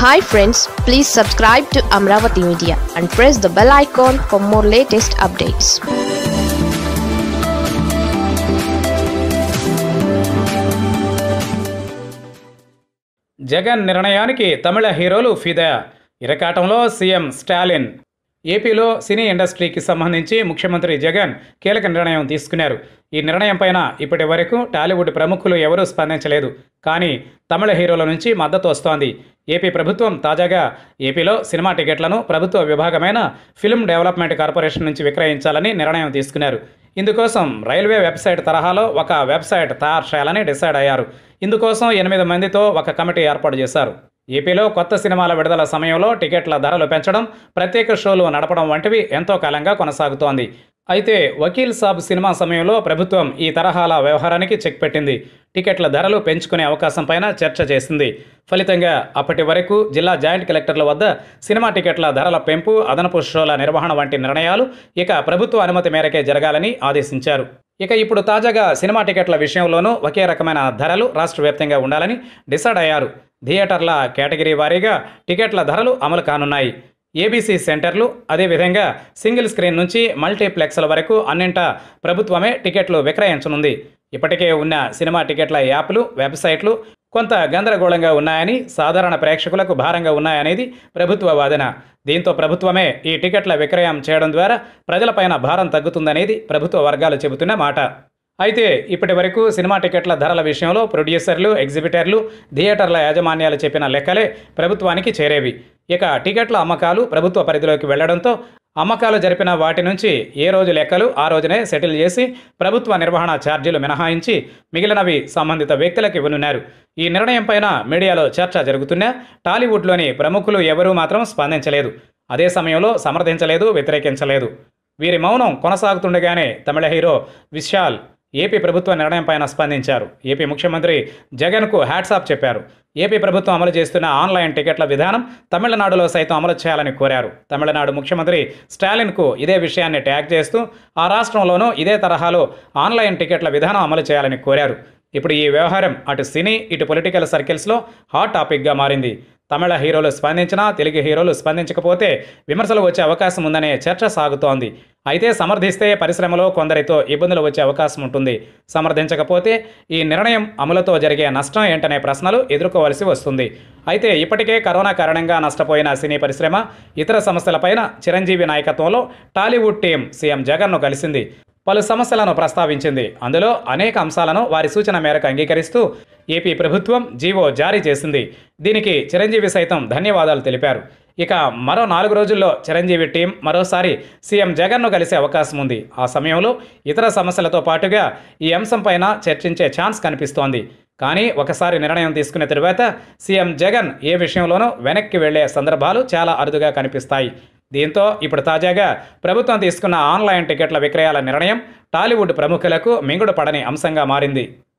hi friends please subscribe to Amaravati media and press the bell icon for more latest updates Jagan నిర్ణయానికి తమిళ హీరోలు ఫిదా ఇరకాటంలో సీఎం స్టాలిన్ ఏపీలో సినీ ఇండస్ట్రీకి సంబంధించి ముఖ్యమంత్రి జగన్ కీలక నిర్ణయం తీసుకున్నారు ఈ నిర్ణయం పైన ఇప్పటి వరకు టాలీవుడ్ ప్రముఖులు ఎవరూ స్పందించలేదు కానీ తమిళ హీరోల నుంచి మద్దతు వస్తోంది ఏపీ ప్రభుత్వం తాజాగా ఏపీలో సినిమా టికెట్లను ప్రభుత్వ విభాగమైన ఫిల్మ్ డెవలప్మెంట్ కార్పొరేషన్ నుంచి విక్రయించాలని నిర్ణయం తీసుకున్నారు ఇందుకోసం రైల్వే వెబ్సైట్ తరహాలో ఒక వెబ్సైట్ తయారు చేయాలని డిసైడ్ అయ్యారు ఇందుకోసం ఎనిమిది మందితో ఒక కమిటీ ఏర్పాటు చేశారు ఏపీలో కొత్త సినిమాల విడుదల సమయంలో టికెట్ల ధరలు పెంచడం ప్రత్యేక షోలు నడపడం వంటివి ఎంతో కాలంగా కొనసాగుతోంది అయితే వకీల్ సాబ్ సినిమా సమయంలో ప్రభుత్వం ఈ తరహాల వ్యవహారానికి చెక్ పెట్టింది టికెట్ల ధరలు పెంచుకునే అవకాశం పైన చర్చ చేసింది ఫలితంగా అప్పటి వరకు జిల్లా జాయింట్ కలెక్టర్ల వద్ద సినిమా టికెట్ల ధరల పెంపు అదనపు షోల నిర్వహణ వంటి నిర్ణయాలు ఇక ప్రభుత్వ అనుమతి మేరకే జరగాలని ఆదేశించారు ఇక ఇప్పుడు తాజాగా సినిమా టికెట్ల విషయంలోనూ ఒకే రకమైన ధరలు రాష్ట్ర వ్యాప్తంగా ఉండాలని డిసైడ్ అయ్యారు థియేటర్ల కేటగిరీ వారీగా టికెట్ల ధరలు అమలు కానున్నాయి ఏబీసీ సెంటర్లు అదేవిధంగా సింగిల్ స్క్రీన్ నుంచి మల్టీప్లెక్స్ల వరకు అన్నింటా ప్రభుత్వమే టికెట్లు విక్రయించనుంది ఇప్పటికే ఉన్న సినిమా టికెట్ల యాప్లు వెబ్సైట్లు కొంత గందరగోళంగా ఉన్నాయని సాధారణ ప్రేక్షకులకు భారంగా ఉన్నాయనేది ప్రభుత్వ వాదన దీంతో ప్రభుత్వమే ఈ టికెట్ల విక్రయం చేయడం ద్వారా ప్రజలపైన భారం తగ్గుతుందనేది ప్రభుత్వ వర్గాలు చెబుతున్న మాట అయితే ఇప్పటి వరకు సినిమా టికెట్ల ధరల విషయంలో ప్రొడ్యూసర్లు ఎగ్జిబిటర్లు థియేటర్ల యాజమాన్యాలు చెప్పిన లెక్కలే ప్రభుత్వానికి చేరేవి ఇక టికెట్ల అమ్మకాలు ప్రభుత్వ పరిధిలోకి వెళ్లడంతో అమ్మకాలు జరిపిన వాటి నుంచి ఏ రోజు లెక్కలు ఆ రోజునే సెటిల్ చేసి ప్రభుత్వ నిర్వహణ ఛార్జీలు మినహాయించి మిగిలినవి సంబంధిత వ్యక్తులకు ఇవ్వనున్నారు ఈ నిర్ణయం పైన మీడియాలో చర్చ జరుగుతున్నా టాలీవుడ్లోని ప్రముఖులు ఎవరూ మాత్రం స్పందించలేదు అదే సమయంలో సమర్థించలేదు వ్యతిరేకించలేదు వీరి మౌనం కొనసాగుతుండగానే తమిళ హీరో విశాల్ ఏపీ ప్రభుత్వ నిర్ణయం పైన స్పందించారు ఏపీ ముఖ్యమంత్రి జగన్కు హ్యాట్సాప్ చెప్పారు ఏపీ ప్రభుత్వం అమలు చేస్తున్న ఆన్లైన్ టికెట్ల విధానం తమిళనాడులో సైతం అమలు చేయాలని కోరారు తమిళనాడు ముఖ్యమంత్రి స్టాలిన్కు ఇదే విషయాన్ని ట్యాగ్ చేస్తూ ఆ రాష్ట్రంలోనూ ఇదే తరహాలో ఆన్లైన్ టికెట్ల విధానం అమలు చేయాలని కోరారు ఇప్పుడు ఈ వ్యవహారం అటు సినీ ఇటు పొలిటికల్ సర్కిల్స్లో హాట్ టాపిక్గా మారింది తమిళ హీరోలు స్పందించినా తెలుగు హీరోలు స్పందించకపోతే విమర్శలు వచ్చే అవకాశం ఉందనే చర్చ సాగుతోంది అయితే సమర్థిస్తే పరిశ్రమలో కొందరితో ఇబ్బందులు వచ్చే అవకాశం ఉంటుంది సమర్థించకపోతే ఈ నిర్ణయం అమలుతో జరిగే నష్టం ఏంటనే ప్రశ్నలు ఎదుర్కోవాల్సి వస్తుంది అయితే ఇప్పటికే కరోనా కారణంగా నష్టపోయిన సినీ పరిశ్రమ ఇతర సమస్యలపైన చిరంజీవి నాయకత్వంలో టాలీవుడ్ టీం సీఎం జగన్ను కలిసింది పలు సమస్యలను ప్రస్తావించింది అందులో అనేక అంశాలను వారి సూచన మేరకు అంగీకరిస్తూ ఏపీ ప్రభుత్వం జీవో జారీ చేసింది దీనికి చిరంజీవి సైతం ధన్యవాదాలు తెలిపారు ఇక మరో నాలుగు రోజుల్లో చిరంజీవి టీం మరోసారి సీఎం జగన్ను కలిసే అవకాశం ఉంది ఆ సమయంలో ఇతర సమస్యలతో పాటుగా ఈ అంశంపైన చర్చించే ఛాన్స్ కనిపిస్తోంది కానీ ఒకసారి నిర్ణయం తీసుకున్న తరువాత సీఎం జగన్ ఏ విషయంలోనూ వెనక్కి వెళ్లే సందర్భాలు చాలా అరుదుగా కనిపిస్తాయి దీంతో ఇప్పుడు తాజాగా ప్రభుత్వం తీసుకున్న ఆన్లైన్ టికెట్ల విక్రయాల నిర్ణయం టాలీవుడ్ ప్రముఖులకు మింగుడు పడని అంశంగా మారింది